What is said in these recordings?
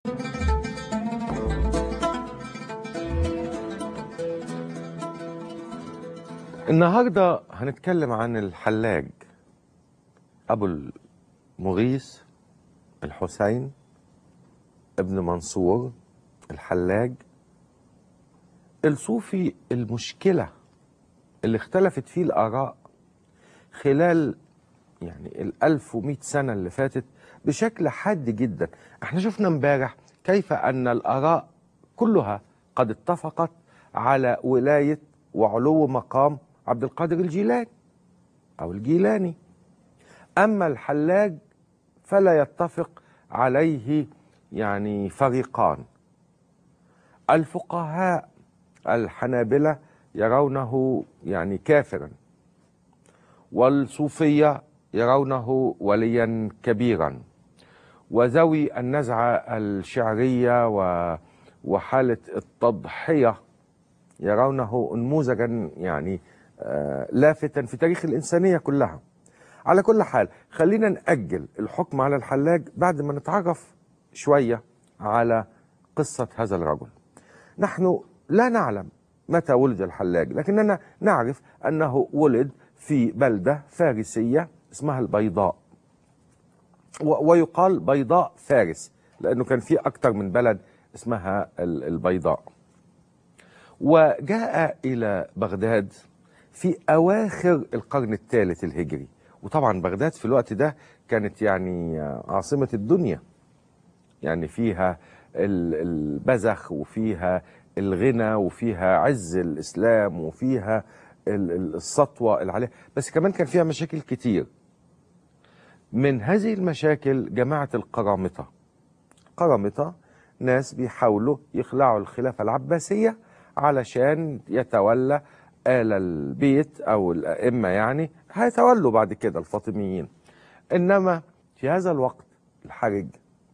النهارده هنتكلم عن الحلاج ابو المغيث الحسين ابن منصور الحلاج الصوفي المشكله اللي اختلفت فيه الاراء خلال يعني ال 1100 سنه اللي فاتت بشكل حاد جدا احنا شفنا امبارح كيف ان الاراء كلها قد اتفقت على ولايه وعلو مقام عبد القادر الجيلاني او الجيلاني اما الحلاج فلا يتفق عليه يعني فريقان الفقهاء الحنابلة يرونه يعني كافرا والصوفية يرونه وليا كبيرا وذوي النزعة الشعرية و- وحالة التضحية يرونه نموذجا يعني آه، لافتا في تاريخ الإنسانية كلها على كل حال خلينا نأجل الحكم على الحلاج بعد ما نتعرف شوية على قصة هذا الرجل نحن لا نعلم متى ولد الحلاج لكننا نعرف أنه ولد في بلدة فارسية اسمها البيضاء و- ويقال بيضاء فارس لأنه كان في أكثر من بلد اسمها ال- البيضاء وجاء إلى بغداد في أواخر القرن الثالث الهجري وطبعا بغداد في الوقت ده كانت يعني عاصمة الدنيا يعني فيها ال- البذخ وفيها الغنى وفيها عز الإسلام وفيها ال- ال- السطوة العالية بس كمان كان فيها مشاكل كتير من هذه المشاكل جماعة القرامطة قرامطة ناس بيحاولوا يخلعوا الخلافة العباسية علشان يتولى آل البيت أو الأئمة يعني هيتولوا بعد كده الفاطميين إنما في هذا الوقت الحرج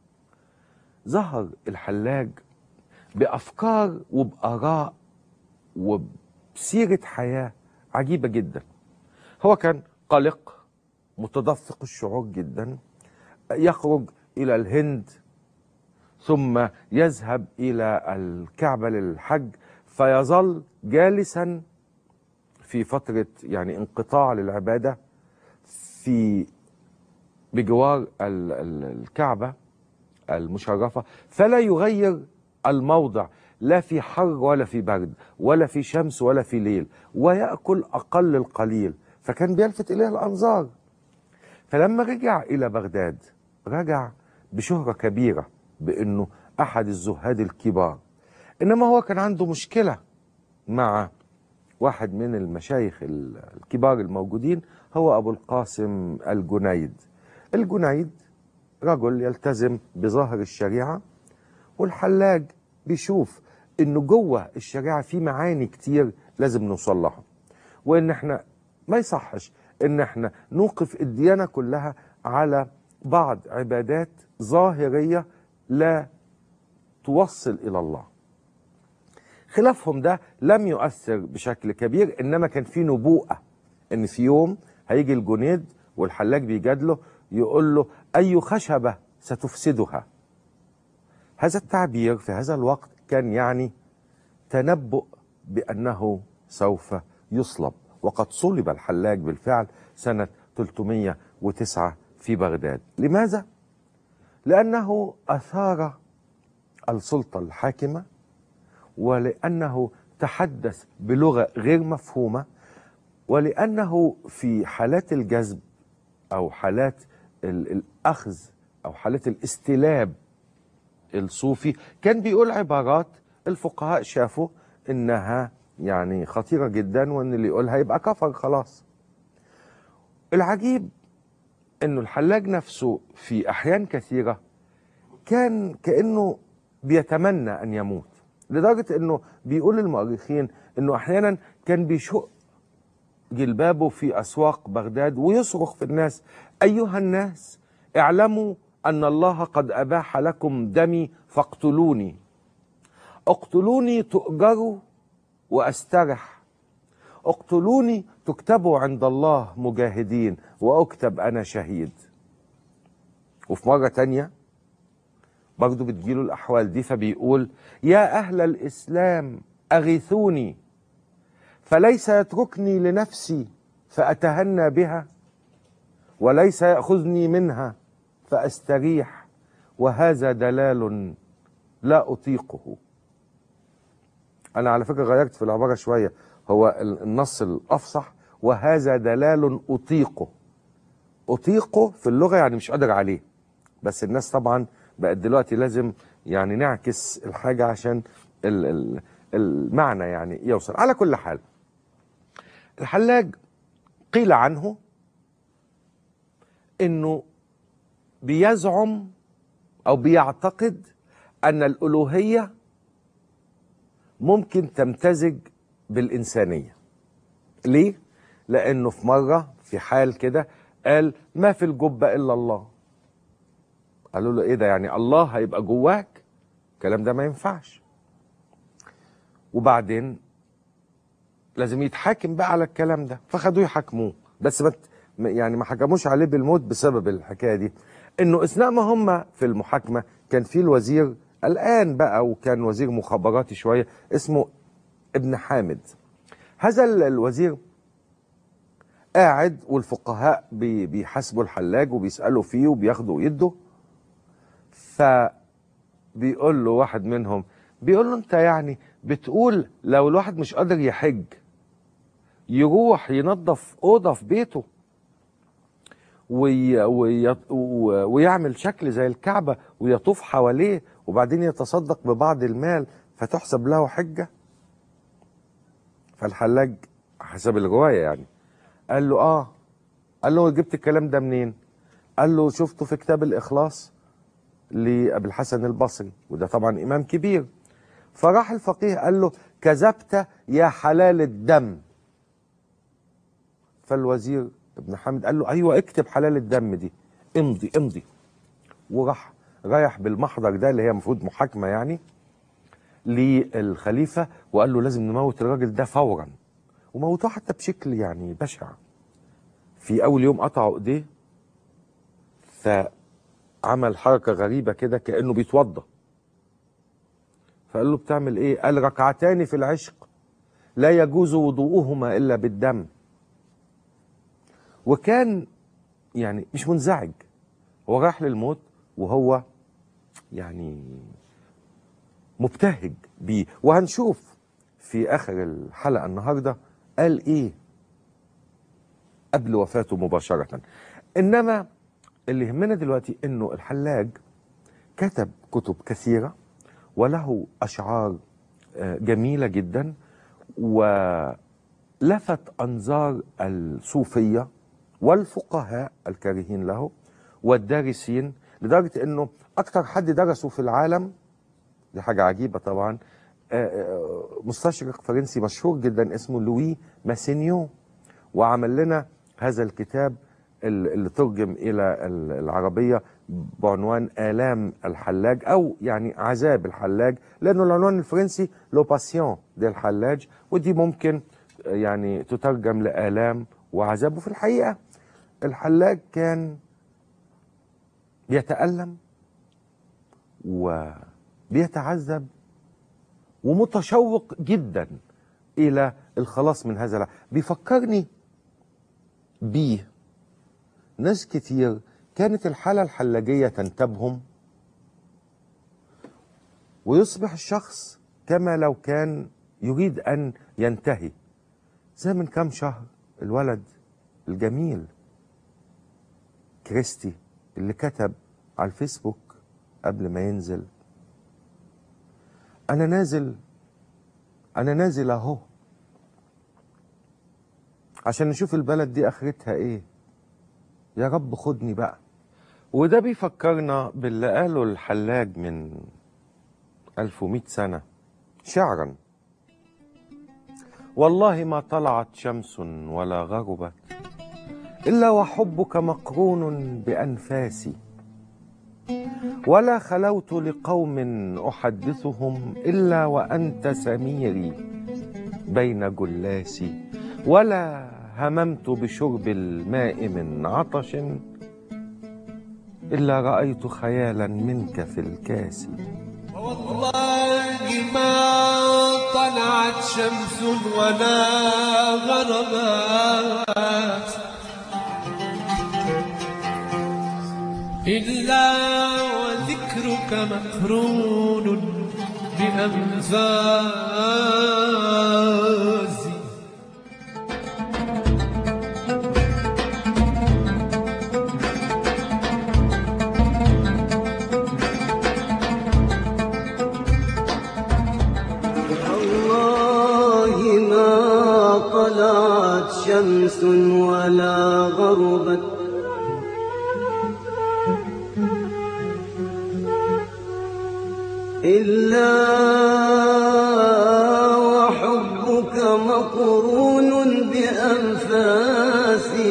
ظهر الحلاج بأفكار وبآراء وبسيرة حياة عجيبة جدا هو كان قلق متدفق الشعور جدا يخرج إلى الهند ثم يذهب إلى الكعبة للحج فيظل جالسا في فترة يعني انقطاع للعبادة في بجوار ال- ال- الكعبة المشرفة فلا يغير الموضع لا في حر ولا في برد ولا في شمس ولا في ليل ويأكل أقل القليل فكان بيلفت إليه الأنظار فلما رجع إلى بغداد رجع بشهرة كبيرة بأنه أحد الزهاد الكبار إنما هو كان عنده مشكلة مع واحد من المشايخ ال- الكبار الموجودين هو أبو القاسم الجنيد الجنيد رجل يلتزم بظاهر الشريعة والحلاج بيشوف انه جوه الشريعة في معاني كتير لازم نوصل لها وان احنا ما يصحش ان احنا نوقف الديانة كلها على بعض عبادات ظاهرية لا توصل الى الله خلافهم ده لم يؤثر بشكل كبير انما كان في نبوءة ان في يوم هيجي الجنيد والحلاج بيجادله يقول له اي خشبة ستفسدها هذا التعبير في هذا الوقت كان يعني تنبؤ بأنه سوف يصلب وقد صلب الحلاج بالفعل سنة 309 في بغداد لماذا؟ لأنه أثار السلطة الحاكمة ولأنه تحدث بلغة غير مفهومة ولأنه في حالات الجذب أو حالات ال- الأخذ أو حالات الاستلاب الصوفي كان بيقول عبارات الفقهاء شافوا انها يعني خطيرة جدا وان اللي يقولها يبقى كفر خلاص العجيب انه الحلاج نفسه في احيان كثيرة كان كأنه بيتمنى ان يموت لدرجة انه بيقول المؤرخين انه احيانا كان بيشق جلبابه في اسواق بغداد ويصرخ في الناس ايها الناس اعلموا ان الله قد اباح لكم دمي فاقتلوني اقتلوني تؤجروا واسترح اقتلوني تكتبوا عند الله مجاهدين واكتب انا شهيد وفي مرة تانية برضه بتجيله الأحوال دي فبيقول يا أهل الإسلام أغيثوني فليس يتركني لنفسي فأتهنى بها وليس يأخذني منها فأستريح وهذا دلال لا أطيقه أنا على فكرة غيرت في العبارة شوية هو النص الأفصح وهذا دلال أطيقه أطيقه في اللغة يعني مش قادر عليه بس الناس طبعا بقت دلوقتي لازم يعني نعكس الحاجة عشان ال- ال- المعنى يعني يوصل على كل حال الحلاج قيل عنه انه بيزعم او بيعتقد ان الالوهيه ممكن تمتزج بالانسانيه ليه لانه في مره في حال كده قال ما في الجبه الا الله قالوا له ايه ده يعني الله هيبقى جواك الكلام ده ما ينفعش وبعدين لازم يتحاكم بقى على الكلام ده فخدوه يحاكموه بس ما ت- ما- يعني ما حكموش عليه بالموت بسبب الحكايه دي انه اثناء ما هم في المحاكمه كان في الوزير الان بقى وكان وزير مخابراتي شويه اسمه ابن حامد هذا ال- الوزير قاعد والفقهاء بي- بيحاسبوا الحلاج وبيسالوا فيه وبياخدوا ويدوا فبيقول له واحد منهم بيقول له انت يعني بتقول لو الواحد مش قادر يحج يروح ينظف اوضه في بيته وي وي و- ويعمل شكل زي الكعبه ويطوف حواليه وبعدين يتصدق ببعض المال فتحسب له حجه فالحلاج حسب الروايه يعني قال له اه قال له جبت الكلام ده منين قال له شفته في كتاب الاخلاص لابي الحسن البصري وده طبعا امام كبير فراح الفقيه قال له كذبت يا حلال الدم فالوزير ابن حامد قال له ايوه اكتب حلال الدم دي امضي امضي وراح رايح بالمحضر ده اللي هي المفروض محاكمه يعني للخليفه وقال له لازم نموت الراجل ده فورا وموتوه حتى بشكل يعني بشع في اول يوم قطعوا ايديه فعمل حركه غريبه كده كانه بيتوضى فقال له بتعمل ايه قال ركعتان في العشق لا يجوز وضوءهما الا بالدم وكان يعني مش منزعج هو راح للموت وهو يعني مبتهج بيه وهنشوف في اخر الحلقه النهارده قال ايه قبل وفاته مباشره انما اللي يهمنا دلوقتي انه الحلاج كتب كتب كثيره وله اشعار آه، جميله جدا ولفت انظار الصوفيه والفقهاء الكارهين له والدارسين لدرجه انه اكثر حد درسه في العالم دي حاجه عجيبه طبعا آه، آه، مستشرق فرنسي مشهور جدا اسمه لوي ماسينيو وعمل لنا هذا الكتاب ال- اللي ترجم الى ال- العربيه بعنوان الام الحلاج او يعني عذاب الحلاج لانه العنوان الفرنسي لو باسيون دي الحلاج ودي ممكن آه، يعني تترجم لالام وعذاب وفي الحقيقه الحلاج كان بيتالم وبيتعذب ومتشوق جدا الى الخلاص من هذا الع- بيفكرني بيه ناس كتير كانت الحالة الحلاجية تنتابهم ويصبح الشخص كما لو كان يريد أن ينتهي زي من كام شهر الولد الجميل كريستي اللي كتب على الفيسبوك قبل ما ينزل أنا نازل أنا نازل أهو عشان نشوف البلد دي آخرتها إيه يا رب خدني بقى وده بيفكرنا باللي قاله الحلاج من 1100 سنة شعرا والله ما طلعت شمس ولا غربت إلا وحبك مقرون بأنفاسي ولا خلوت لقوم أحدثهم إلا وأنت سميري بين جلاسي ولا هممت بشرب الماء من عطش إلا رأيت خيالا منك في الكاس والله ما طلعت شمس ولا غربت إلا وذكرك مقرون بأنفاسي والله ما طلعت شمس ولا غربت إلا وحبك مقرون بأنفاسي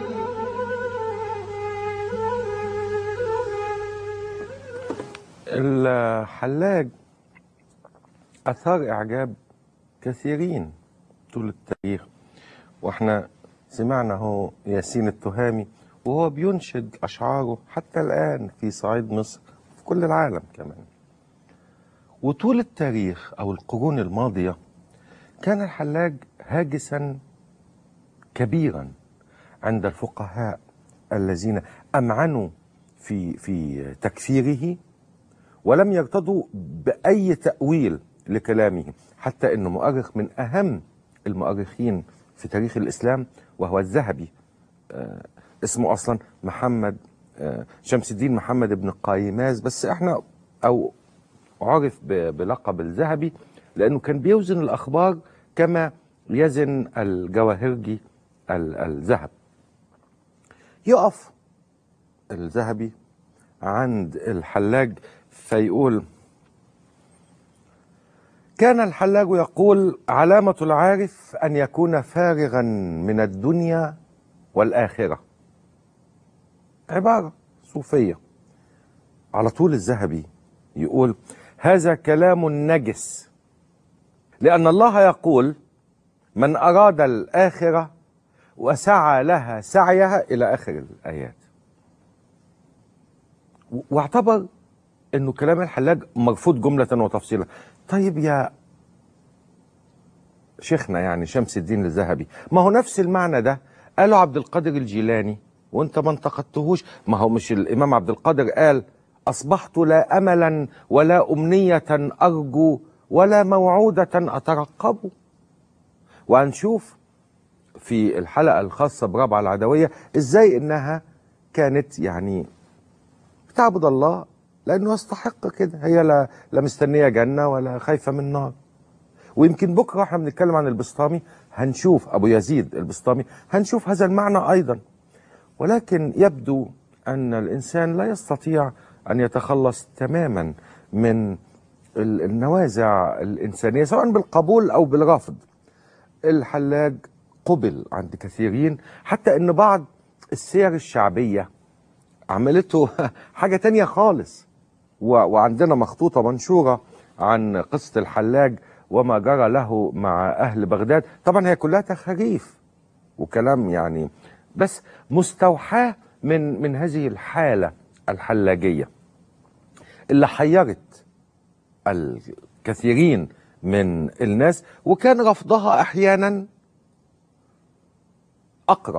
الحلاج أثار إعجاب كثيرين طول التاريخ واحنا سمعنا هو ياسين التهامي وهو بينشد أشعاره حتى الآن في صعيد مصر في كل العالم كمان وطول التاريخ أو القرون الماضية كان الحلاج هاجسا كبيرا عند الفقهاء الذين أمعنوا في في تكفيره ولم يرتضوا بأي تأويل لكلامه حتى أنه مؤرخ من أهم المؤرخين في تاريخ الإسلام وهو الذهبي آه اسمه أصلا محمد آه شمس الدين محمد بن قايماز بس احنا أو عرف ب- بلقب الذهبي لأنه كان بيوزن الأخبار كما يزن الجواهرجي ال- الذهب يقف الذهبي عند الحلاج فيقول كان الحلاج يقول علامة العارف أن يكون فارغا من الدنيا والآخرة عبارة صوفية على طول الذهبي يقول هذا كلام نجس لأن الله يقول من أراد الآخرة وسعى لها سعيها إلى آخر الآيات و- واعتبر انه كلام الحلاج مرفوض جملة وتفصيلا طيب يا شيخنا يعني شمس الدين الذهبي ما هو نفس المعنى ده قاله عبد القادر الجيلاني وانت ما انتقدتهوش ما هو مش الامام عبد القادر قال اصبحت لا املا ولا امنية ارجو ولا موعودة اترقب وهنشوف في الحلقة الخاصة برابعة العدوية ازاي انها كانت يعني بتعبد الله لانه يستحق كده هي لا لا مستنيه جنه ولا خايفه من نار ويمكن بكره احنا بنتكلم عن البسطامي هنشوف ابو يزيد البسطامي هنشوف هذا المعنى ايضا ولكن يبدو ان الانسان لا يستطيع ان يتخلص تماما من ال- النوازع الانسانيه سواء بالقبول او بالرفض الحلاج قبل عند كثيرين حتى ان بعض السير الشعبيه عملته حاجة تانية خالص و... وعندنا مخطوطة منشورة عن قصة الحلاج وما جرى له مع أهل بغداد طبعا هي كلها تخاريف وكلام يعني بس مستوحاة من من هذه الحالة الحلاجية اللي حيرت الكثيرين من الناس وكان رفضها أحيانا أقرب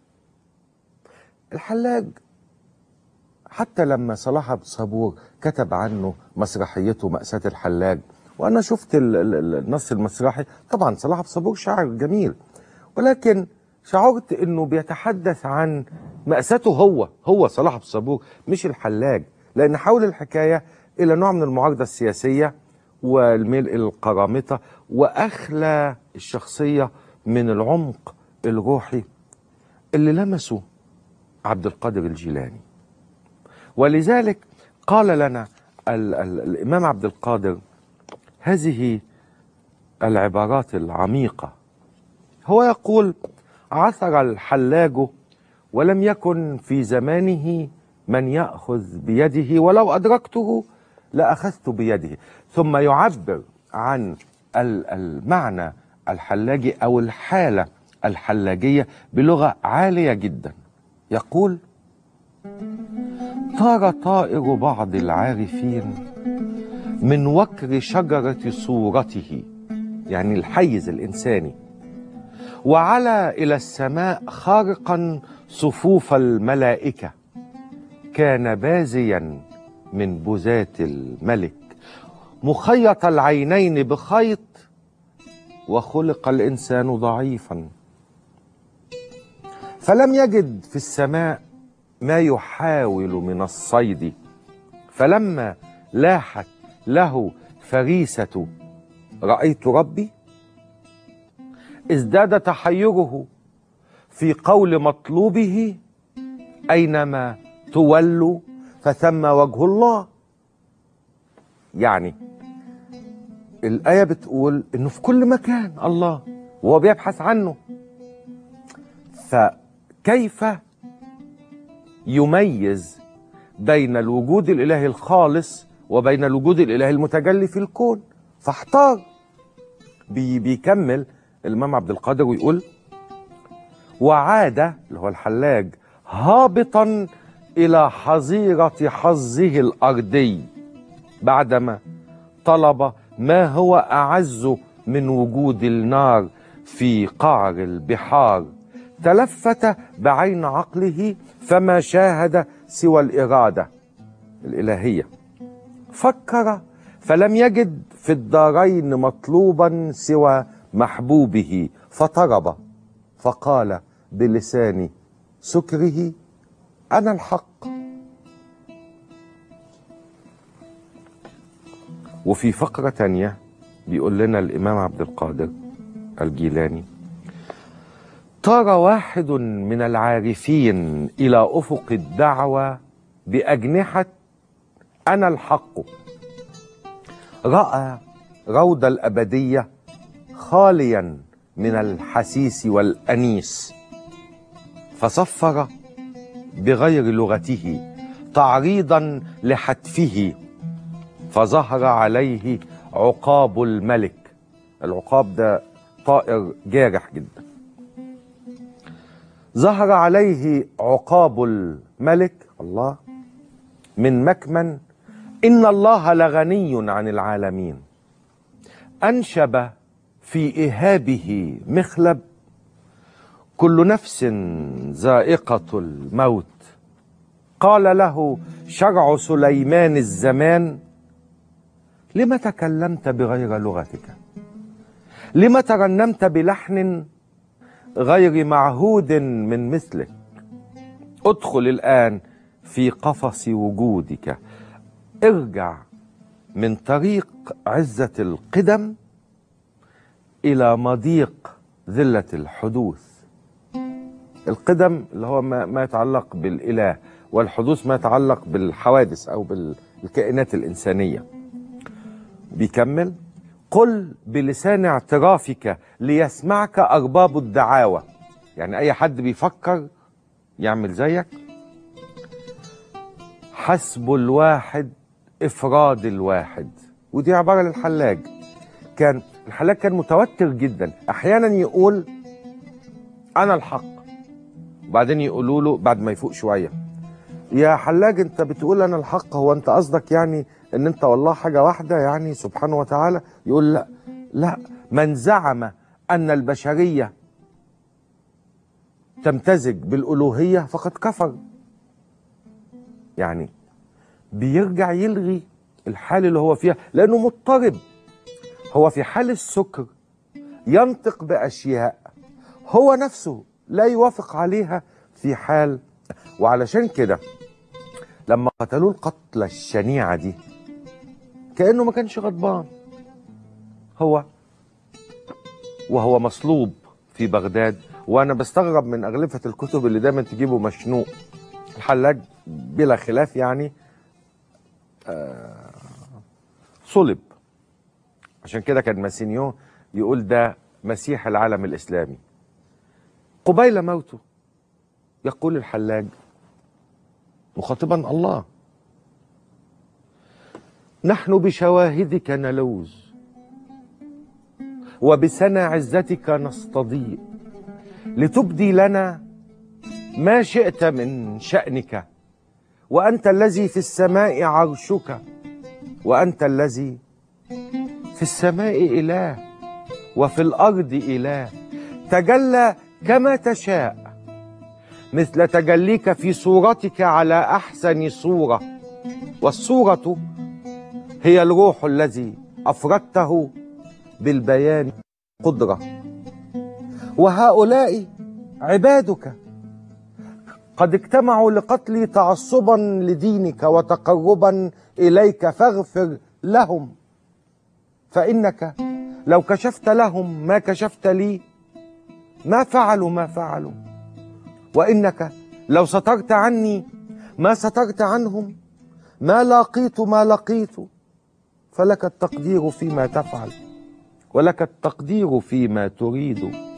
الحلاج حتى لما صلاح عبد الصبور كتب عنه مسرحيته مأساة الحلاج وأنا شفت ال- ال- ال- النص المسرحي طبعا صلاح عبد الصبور شاعر جميل ولكن شعرت انه بيتحدث عن مأساته هو هو صلاح عبد الصبور مش الحلاج لان حول الحكايه الى نوع من المعارضه السياسيه والميل الى القرامطه واخلى الشخصيه من العمق الروحي اللي لمسه عبد القادر الجيلاني ولذلك قال لنا ال ال الامام عبد القادر هذه العبارات العميقه هو يقول عثر الحلاج ولم يكن في زمانه من ياخذ بيده ولو ادركته لاخذت بيده ثم يعبر عن ال- المعنى الحلاجي او الحاله الحلاجيه بلغه عاليه جدا يقول طار طائر بعض العارفين من وكر شجرة صورته يعني الحيز الإنساني وعلى إلى السماء خارقا صفوف الملائكة كان بازيا من بزاة الملك مخيط العينين بخيط وخلق الإنسان ضعيفا فلم يجد في السماء ما يحاول من الصيد فلما لاحت له فريسة رأيت ربي ازداد تحيره في قول مطلوبه أينما تولوا فثم وجه الله يعني الآية بتقول إنه في كل مكان الله وهو بيبحث عنه فكيف يميز بين الوجود الإلهي الخالص وبين الوجود الإلهي المتجلي في الكون فاحتار بي بيكمل الإمام عبد القادر ويقول وعاد اللي هو الحلاج هابطا إلى حظيرة حظه الأرضي بعدما طلب ما هو أعز من وجود النار في قعر البحار تلفت بعين عقله فما شاهد سوى الإرادة الإلهية فكر فلم يجد في الدارين مطلوبا سوى محبوبه فطرب فقال بلسان سكره أنا الحق وفي فقرة تانية بيقول لنا الإمام عبد القادر الجيلاني طار واحد من العارفين إلى أفق الدعوة بأجنحة أنا الحق رأى روض الأبدية خاليا من الحسيس والأنيس فصفر بغير لغته تعريضا لحتفه فظهر عليه عقاب الملك العقاب ده طائر جارح جدا ظهر عليه عقاب الملك الله من مكمن إن الله لغني عن العالمين أنشب في إهابه مخلب كل نفس ذائقة الموت قال له شرع سليمان الزمان لم تكلمت بغير لغتك لم ترنمت بلحن غير معهود من مثلك ادخل الآن في قفص وجودك ارجع من طريق عزة القدم إلى مضيق ذلة الحدوث القدم اللي هو ما, ما يتعلق بالإله والحدوث ما يتعلق بالحوادث أو بالكائنات الإنسانية بيكمل قل بلسان اعترافك ليسمعك أرباب الدعاوى يعني أي حد بيفكر يعمل زيك حسب الواحد إفراد الواحد ودي عبارة للحلاج كان الحلاج كان متوتر جدا أحيانا يقول أنا الحق وبعدين يقولوا له بعد ما يفوق شوية يا حلاج انت بتقول انا الحق هو انت قصدك يعني ان انت والله حاجه واحده يعني سبحانه وتعالى يقول لا لا من زعم ان البشريه تمتزج بالالوهيه فقد كفر يعني بيرجع يلغي الحال اللي هو فيها لانه مضطرب هو في حال السكر ينطق باشياء هو نفسه لا يوافق عليها في حال وعلشان كده لما قتلوه القتلة الشنيعة دي كأنه ما كانش غضبان هو وهو مصلوب في بغداد وانا بستغرب من اغلفة الكتب اللي دايما تجيبه مشنوق الحلاج بلا خلاف يعني آه صلب عشان كده كان ماسينيو يقول ده مسيح العالم الاسلامي قبيل موته يقول الحلاج مخاطبا الله نحن بشواهدك نلوز وبسنا عزتك نستضيء لتبدي لنا ما شئت من شأنك وانت الذي في السماء عرشك وانت الذي في السماء اله وفي الارض اله تجلى كما تشاء مثل تجليك في صورتك على احسن صوره والصوره هي الروح الذي افردته بالبيان قدره وهؤلاء عبادك قد اجتمعوا لقتلي تعصبا لدينك وتقربا اليك فاغفر لهم فانك لو كشفت لهم ما كشفت لي ما فعلوا ما فعلوا وانك لو سترت عني ما سترت عنهم ما لاقيت ما لقيت فلك التقدير فيما تفعل ولك التقدير فيما تريد